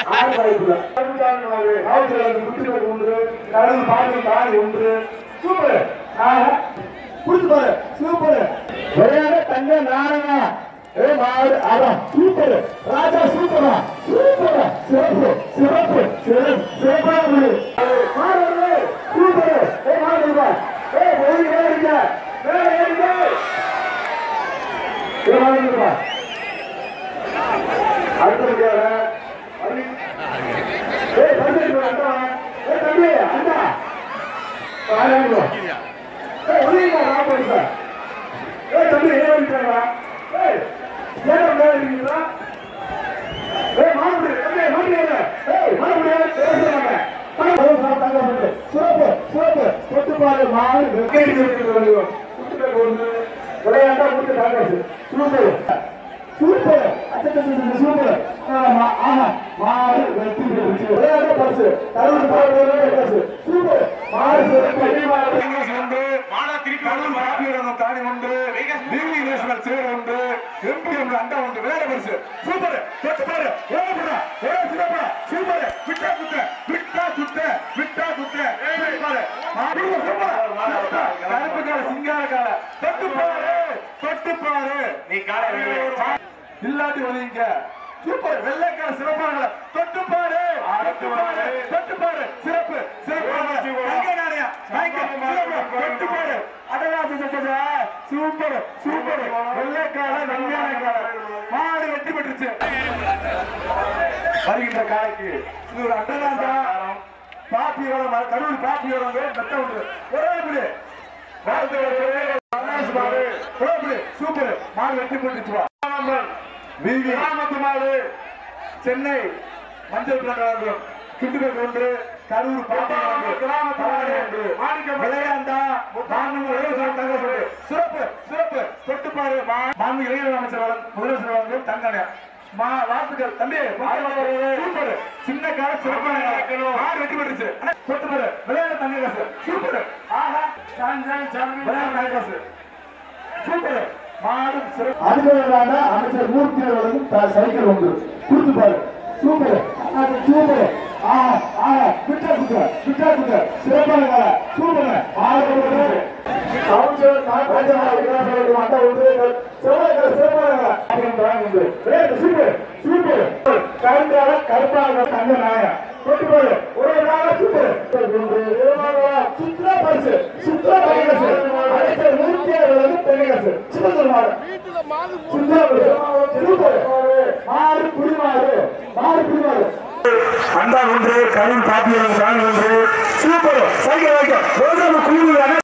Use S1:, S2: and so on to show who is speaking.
S1: ஆறு வாய்ப்புல குட்டிகள் ஒன்று கடல் பாட்டு தாய் ஒன்று சூப்பர் புரிஞ்சு பாரு சூப்பர் விளையாட தங்க நாரங்க ஏ மாடு அறம் சூப்பர் ராஜா சூப்பரா சூப்பரா சிறப்பு சிறப்பு சிறப்பு சிறப்பான மாடு மாடு சூப்பர் ஏ மாடு வா ஏ ஓடி ஏறிங்க மேல ஏறிங்க ஏ மாடு வா அடுத்தபடியாக அருண். ஏய், தம்பி, இங்க அண்டா. ஏய், தம்பி, அண்டா. வாங்க, இங்க வா. ஏய், ஒளியுங்க, நான் போயிடுறேன். ஏய், தம்பி, ஏன் வந்துட்டாங்களா? ஏய், ஏன்டா மேல இருக்கீங்களா? ஏய், மாப்பிள்ளை, தம்பி, மாப்பிள்ளை, ஏய், மாப்பிள்ளை, பேசுறாங்க. தங்க, தங்க, தங்க, தங்க. சிறப்பு, சிறப்பு. தொட்டுப்பாரு, மாடு, வெக்கைடி இருக்கிறது வடிவம். குட்டிகள் ஒன்று, விளையாட்டா குட்டி தாங்காசு. சூப்பர் சூப்பர் அச்சச்சச்ச, சூப்பர் ஆமா ஆமா மாடு வெற்றி பெற்றுச்சு விளையாட்டு பரிசு தருண் பாடுறது பரிசு சூப்பர் மாடு சிறப்பு இங்கிலீஷ் உண்டு கல்லூர் காப்பீரகம் தாடி உண்டு டிகிரி நேஷனல் சேர் உண்டு எம்பிஎம் அண்டா உண்டு விளையாட்டு பரிசு சூப்பர் தொட்டு பாரு ஓடுறா ஓட சிறப்பா சூப்பர் விட்டா குத்த விட்டா குத்த விட்டா குத்த ஏய் பாரு மாடு சூப்பர் கருப்பு கால சிங்கார கால தொட்டு பாரு தொட்டு பாரு
S2: நீ காலை
S1: இல்லாட்டி ஒதுங்க சூப்பர் வெள்ளைக்கார சிறப்பான தொட்டு பாரு தொட்டு பாரு தொட்டு பாரு சிறப்பு சிறப்பான தங்க நாணயம் வாங்கிக்க. சிறப்பு. தொட்டு பாரு அடகாசு சச்சா சூப்பர் சூப்பர் வெள்ளைக்கார நன்மையான கால மாடு வெற்றி பெற்றுச்சு வருகின்ற காலைக்கு இது ஒரு அண்டகாசா பாப்பியோட கரூர் பாப்பியோட மெத்த உண்டு ஒரே இப்படி சூப்பர் மாடு வெற்றி பெற்றுச்சு வா வீதி கிராமத்து மாடு சென்னை மஞ்சள் பிரகாரம் கிண்டுகள் ஒன்று கரூர் பாட்டி கிராமத்து மாடு ஒன்று மாணிக்க விளையாண்டா சிறப்பு சிறப்பு தொட்டுப்பாரு மாண்பு இளைஞர் அமைச்சர் வழங்க முதலமைச்சர் வழங்கும் தங்கன மா வாழ்த்துக்கள் தம்பி சூப்பர் சின்ன கால சிறப்பான காலம். மாடு வெற்றி பெற்றுச்சு அண்ணா, தொட்டுப்பாரு விளையாட தங்க காசு சூப்பர் ஆஹா விளையாட தங்க காசு சூப்பர் மாடும் சிறப்பு அதுக்காக அமைச்சர் மூர்த்தி அவர்களுக்கும் த- சைக்கிள் ஒன்று கொடுத்து பாரு சூப்பர் அது சூப்பர் ஆஹா ஆஹா விட்டா குத்த விட்டா குத்த சிறப்பான வேலை சூப்பர் ஆறு அமைச்சர் ராஜாவுக்கு அண்டா ஒன்று சிறப்பான சிறப்பான வேலை உண்டு விளையாட்டு சூப்பர் சூப்பர் கருங்கால கருப்பாக தங்க நாயம் தொட்டு பாரு ஒரு நாள சூப்பர் ஒன்று சுற்றுலா பரிசு சுற்றுலா பரிசு அமைச்சர் மூர்த்தி அவர்களுக்கு தெரியகாசு சிவந்தர் மாடு சுற்றுலா பரிசு சூப்பர் மாடு குடிமாடு மாடு குடிமாடு அண்டா ஒன்று கரும் காப்பியம் ஒன்று சூப்பர் சைக்கிள் வைக்க ரோஜா குழுவு